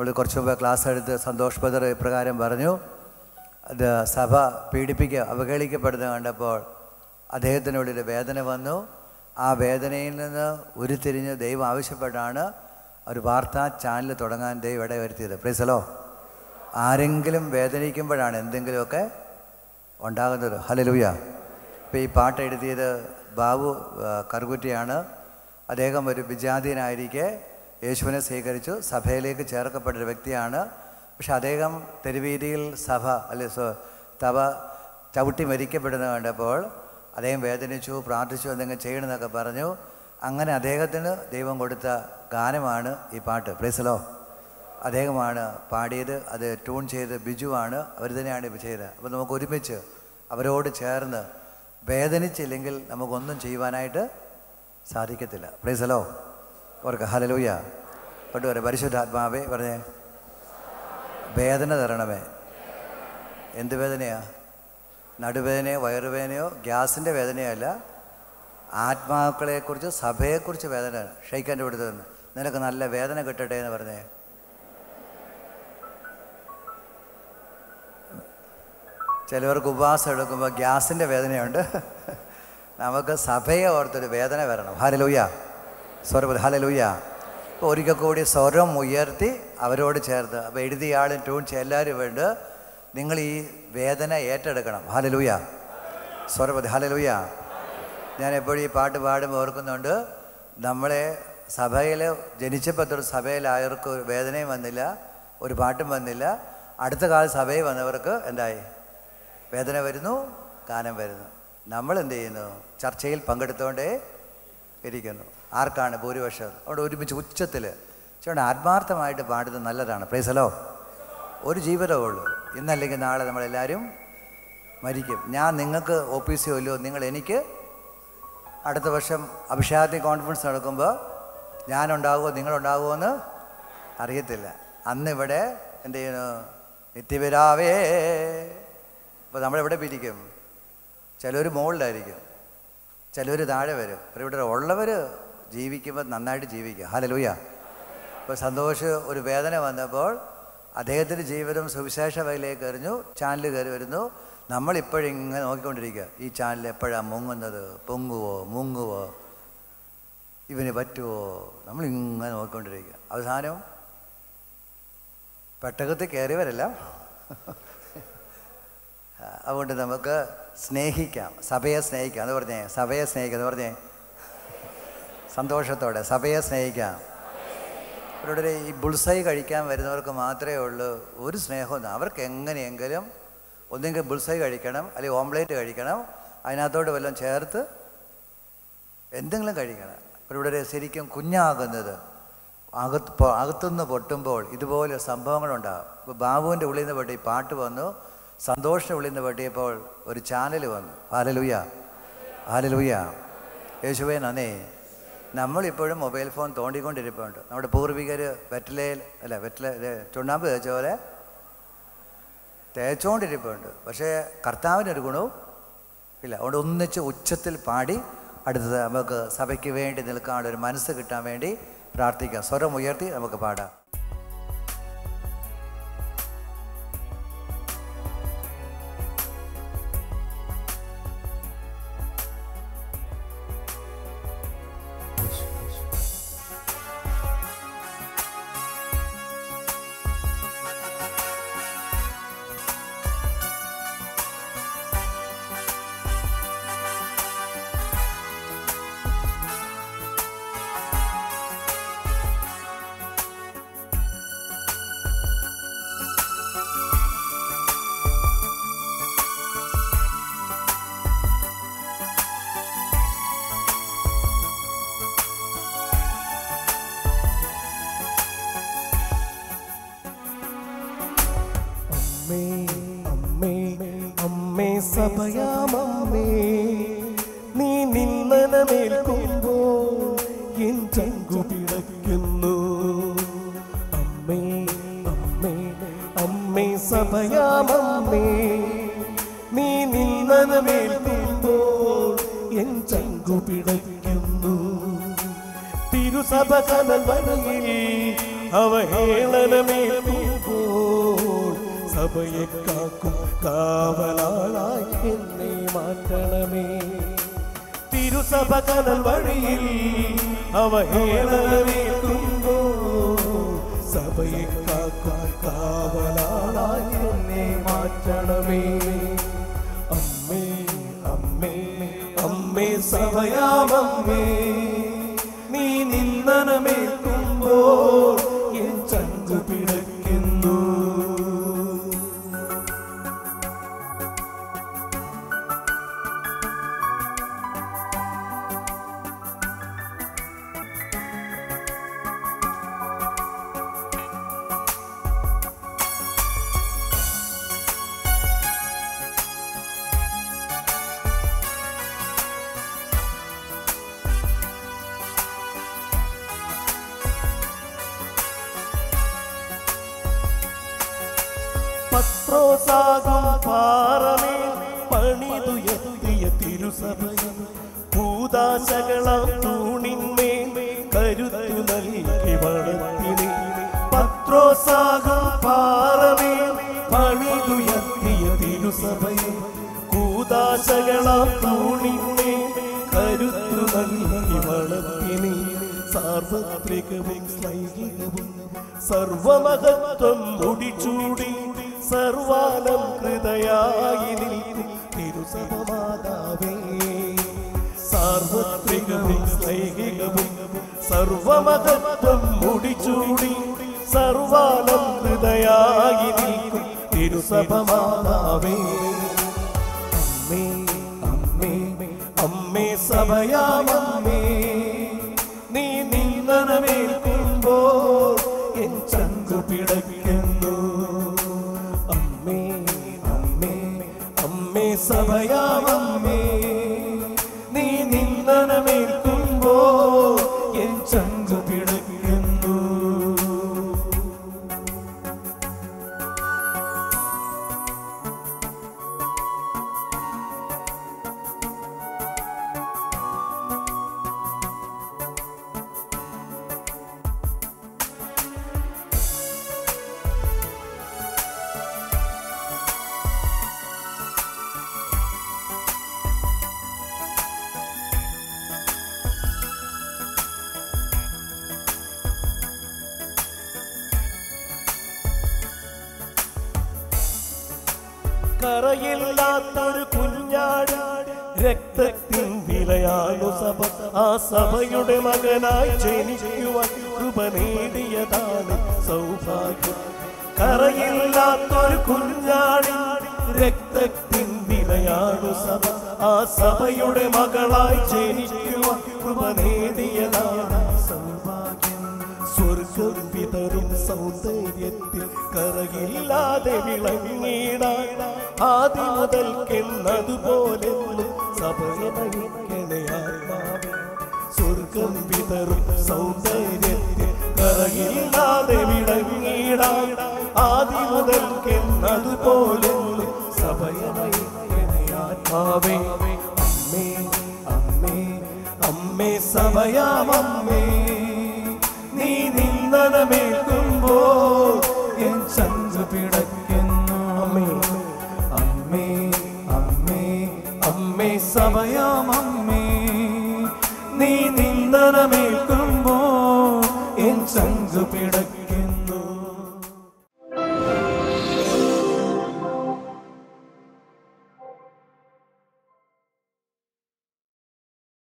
കുറച്ച് മുമ്പ് ക്ലാസ് എടുത്ത് സന്തോഷ് ബദർ ഇപ്രകാരം പറഞ്ഞു അത് സഭ പീഡിപ്പിക്കുക അവഹേളിക്കപ്പെടുന്നത് കണ്ടപ്പോൾ അദ്ദേഹത്തിനുള്ളിൽ വേദന വന്നു ആ വേദനയിൽ നിന്ന് ഉരുത്തിരിഞ്ഞ് ദൈവം ആവശ്യപ്പെട്ടാണ് ഒരു വാർത്താ ചാനൽ തുടങ്ങാൻ ദൈവം ഇടവരുത്തിയത് പ്രീസലോ ആരെങ്കിലും വേദനിക്കുമ്പോഴാണ് എന്തെങ്കിലുമൊക്കെ ഉണ്ടാകുന്നത് ഹലലൂയ ഇപ്പോൾ ഈ പാട്ട് എഴുതിയത് ബാബു ആ, കറുകുറ്റിയാണ് അദ്ദേഹം ഒരു വിജാതീയനായിരിക്കെ യേശുവിനെ സ്വീകരിച്ചു സഭയിലേക്ക് ചേർക്കപ്പെട്ടൊരു വ്യക്തിയാണ് പക്ഷെ അദ്ദേഹം തെരുവീതിയിൽ സഭ അല്ലെ സ്വ- തവ ചവിട്ടി മരിക്കപ്പെടുന്നത് കണ്ടപ്പോൾ അദ്ദേഹം വേദനിച്ചു പ്രാർത്ഥിച്ചു എന്തെങ്കിലും ചെയ്യണമെന്നൊക്കെ പറഞ്ഞു അങ്ങനെ അദ്ദേഹത്തിന് ദൈവം കൊടുത്ത ഗാനമാണ് ഈ പാട്ട് പ്രേസലോ അദ്ദേഹമാണ് പാടിയത് അത് ട്യൂൺ ചെയ്ത് ബിജുവാണ് അവർ തന്നെയാണ് ഇപ്പോൾ ചെയ്തത് അപ്പോൾ നമുക്ക് ഒരുമിച്ച് അവരോട് ചേർന്ന് വേദനിച്ചില്ലെങ്കിൽ നമുക്കൊന്നും ചെയ്യുവാനായിട്ട് സാധിക്കത്തില്ല പ്രൈസലോ അവർക്ക് ഹലലൂയ കൊണ്ടുവരെ പരിശുദ്ധാത്മാവേ പറഞ്ഞേ വേദന തരണമേ എന്ത് വേദനയാ നടുവേദനയോ വയറുവേദനയോ ഗ്യാസിൻ്റെ വേദനയോ അല്ല ആത്മാക്കളെക്കുറിച്ച് സഭയെക്കുറിച്ച് വേദന ഷെയ്ക്കാൻ്റെ ഇവിടുത്തെ നിന്ന് നിനക്ക് നല്ല വേദന കിട്ടട്ടെ എന്ന് പറഞ്ഞേ ചിലവർക്ക് ഉപവാസം എടുക്കുമ്പോൾ ഗ്യാസിൻ്റെ വേദനയുണ്ട് നമുക്ക് സഭയെ ഓർത്തൊരു വേദന വരണം ഹലലൂയ സ്വരം ഹലലൂയ ഇപ്പോൾ ഒരിക്കൽ കൂടി സ്വരം ഉയർത്തി അവരോട് ചേർത്ത് അപ്പോൾ എഴുതിയ ആളും ട്യൂൺ ചെയ്യ എല്ലാവരും വേണ്ട നിങ്ങൾ ഈ വേദന ഏറ്റെടുക്കണം ഹലലൂയ സ്വരപതി ഹലലൂയ ഞാൻ എപ്പോഴും ഈ പാട്ട് പാടുമ്പോൾ ഓർക്കുന്നുണ്ട് നമ്മളെ സഭയിൽ ജനിച്ചപ്പോൾ തൊട്ട് സഭയിലായവർക്ക് ഒരു വേദനയും വന്നില്ല ഒരു പാട്ടും വന്നില്ല അടുത്ത കാലം സഭയിൽ വന്നവർക്ക് എന്തായി വേദന വരുന്നു ഗാനം വരുന്നു നമ്മൾ എന്ത് ചെയ്യുന്നു ചർച്ചയിൽ പങ്കെടുത്തുകൊണ്ടേ ഇരിക്കുന്നു ആർക്കാണ് ഭൂരിപക്ഷം അവിടെ ഒരുമിച്ച് ഉച്ചത്തിൽ ചേട്ടാ ആത്മാർത്ഥമായിട്ട് പാടുന്നത് നല്ലതാണ് പ്രൈസലോ ഒരു ജീവിതമേ ഉള്ളൂ ഇന്നല്ലെങ്കിൽ നാളെ നമ്മളെല്ലാവരും മരിക്കും ഞാൻ നിങ്ങൾക്ക് ഓഫീസിൽ ഇല്ലയോ നിങ്ങൾ എനിക്ക് അടുത്ത വർഷം അഭിഷേകത്തി കോൺഫറൻസ് നടക്കുമ്പോൾ ഞാനുണ്ടാകുമോ നിങ്ങളുണ്ടാകുമോ എന്ന് അറിയത്തില്ല അന്ന് ഇവിടെ എന്ത് ചെയ്യുന്നു നിത്യപിതാവേ അപ്പോൾ നമ്മളെവിടെ പിരിക്കും ചിലർ മുകളിലായിരിക്കും ചിലർ താഴെ വരും അപ്പോൾ ഇവിടെ ഉള്ളവർ ജീവിക്കുമ്പോൾ നന്നായിട്ട് ജീവിക്കുക ഹലലൂയ ഇപ്പോൾ സന്തോഷ് ഒരു വേദന വന്നപ്പോൾ അദ്ദേഹത്തിൻ്റെ ജീവിതം സുവിശേഷ വഴിയിലേക്ക് എറിഞ്ഞു ചാനൽ കയറി വരുന്നു നമ്മളിപ്പോഴിങ്ങനെ നോക്കിക്കൊണ്ടിരിക്കുക ഈ ചാനൽ എപ്പോഴാണ് മുങ്ങുന്നത് പൊങ്ങുവോ മുങ്ങുവോ ഇവന് പറ്റുമോ നമ്മളിങ്ങനെ നോക്കിക്കൊണ്ടിരിക്കുക അവസാനം പെട്ടകത്തിൽ കയറിയവരല്ല അതുകൊണ്ട് നമുക്ക് സ്നേഹിക്കാം സഭയെ സ്നേഹിക്കാം എന്ന് പറഞ്ഞേ സഭയെ സ്നേഹിക്കാം എന്ന് പറഞ്ഞേ സന്തോഷത്തോടെ സഭയെ സ്നേഹിക്കാം അവരുടെ ഈ ബുൾസൈ കഴിക്കാൻ വരുന്നവർക്ക് മാത്രമേ ഉള്ളൂ ഒരു സ്നേഹവും അവർക്ക് എങ്ങനെയെങ്കിലും ഒന്നെങ്കിൽ ബുൾസൈ കഴിക്കണം അല്ലെങ്കിൽ ഓംലേറ്റ് കഴിക്കണം അതിനകത്തോട്ട് വല്ലതും ചേർത്ത് എന്തെങ്കിലും കഴിക്കണം ഇവിടെ ശരിക്കും കുഞ്ഞാകുന്നത് അകത്ത് പൊ- അകത്തുനിന്ന് പൊട്ടുമ്പോൾ ഇതുപോലെ സംഭവങ്ങളുണ്ടാകും ഇപ്പോൾ ബാബുവിൻ്റെ ഉള്ളിൽ നിന്ന് പൊട്ടി പാട്ട് വന്നു സന്തോഷിൻ്റെ ഉള്ളിൽ നിന്ന് പൊട്ടിയപ്പോൾ ഒരു ചാനൽ വന്നു ഹാലലൂയ ഹാലലൂയ യേശുവേ നന്ദി നമ്മളിപ്പോഴും മൊബൈൽ ഫോൺ തോണ്ടിക്കൊണ്ടിരിപ്പുണ്ട് നമ്മുടെ പൂർവികർ വെറ്റിലയിൽ അല്ല വെറ്റില ഇത് ചുണ്ണാമ്പ് തേച്ച പോലെ തേച്ചുകൊണ്ടിരിപ്പുണ്ട് പക്ഷേ കർത്താവിനൊരു ഗുണവും ഇല്ല അതുകൊണ്ട് ഒന്നിച്ച് ഉച്ചത്തിൽ പാടി അടുത്തത് നമുക്ക് സഭയ്ക്ക് വേണ്ടി നിൽക്കാനുള്ള ഒരു മനസ്സ് കിട്ടാൻ വേണ്ടി പ്രാർത്ഥിക്കാം സ്വരം ഉയർത്തി നമുക്ക് പാടാം അമ്മേ അമ്മേ അമ്മേ സഭയാമമ്മേ നീ നിന്നനമേൽക്കുമ്പോൾ എൻ ചങ്കു പിടയ്ക്കുന്നു അമ്മേ അമ്മേ അമ്മേ സഭയാമമ്മേ നീ നിന്നനമേൽക്കുമ്പോൾ എൻ ചങ്കു പിടയ്ക്കുന്നു തിരുസഭ കനൽ വഴിയിൽ അവഹേളനമേൽക്കുമ്പോൾ സഭയെ കാക്കും കാവലാളായി എന്നെ മാറ്റണമേ തിരുസഭ കനൽ വഴിയിൽ അവഹേളനമേൽക്കുമ്പോൾ സഭയെ കാക്കും കാവലാളായി എന്നെ മാറ്റണമേ അമ്മേ അമ്മേ അമ്മേ സഭയാമമ്മേ നീ നിന്ദനമേൽക്കുമ്പോൾ എൻ ചങ്കു പിടയ്ക്കുന്നു പത്രോസാകും പാറമേൽ പണിതുയർത്തിയ തിരുസഭയും ഭൂതാശകളാം തൂണിന്മേൽ കരുത്തു നൽകി വളർത്തിനെ പത്രോസാകും പാറമേൽ പണിതുയർത്തിയ തിരുസഭയും കൂതാശകളാം തൂണിന്മേൽ കരുത്തു നൽകി വളർത്തിനെ സാർവത്രികവും ശ്ലൈകികവും സർവമഹത്വം മുടിച്ചൂടി സർവാലം ഹൃദയായി നിൽക്കും തിരുസഭമാതാവേ സാർവത്രികവും ശ്ലൈകികവും സർവമഹത്വം മുടിച്ചൂടി സർവാലം ഹൃദയായി നിൽക്കും തിരുസഭമാതാവേ അമ്മേ അമ്മേ അമ്മേ സഭയാമമ്മേ നീ നിന്ദനമേൽക്കുമ്പോൾ എൻ ചങ്കു പിടയ്ക്കുന്നു അമ്മേ അമ്മേ അമ്മേ സഭയാമമ്മേ നീ നിന്ദനമേൽക്കുമ്പോൾ എൻ ചങ്കു പിടയ്ക്കുന്നു കറയില്ലാത്തൊരു കുഞ്ഞാട് രക്തത്തിൻ വിലയാണു സഭ ആ സഭയുടെ മകനായി ജനിക്കുവാൻ കൃപ നേടിയതാണ് സൗഭാഗ്യം കറയില്ലാത്തൊരു കുഞ്ഞാട് രക്തത്തിൻ വിലയാണു സഭ ആ സഭയുടെ മകളായി ജനിക്കുവാൻ കൃപ നേടിയതാണ് സൗഭാഗ്യം സ്വർഗം വിതറും സൗന്ദര്യത്തിൽ കറയില്ലാതെ വിളങ്ങിടാൻ ആദ്യ മുതൽക്കെന്നതുപോലെ സഭയെ നയിക്കണേ ആത്മാവേ സ്വർഗം വിതറും സൗന്ദര്യത്തിൽ കറയില്ലാതെ വിളങ്ങിടാൻ ആദ്യ മുതൽക്കെന്നതുപോലെ സഭയെ നയിക്കണേ ആത്മാവേ അമ്മേ അമ്മേ അമ്മേ സഭയാമമ്മേ നീ നിന്ദനമേൽക്കുമ്പോൾ എൻ ചങ്കു പിടയ്ക്കുന്നു അമ്മേ അമ്മേ അമ്മേ അമ്മേ സഭയാമമ്മേ നീ നിന്ദനമേൽക്കുമ്പോൾ എൻ ചങ്കു പിടയ്ക്കുന്നു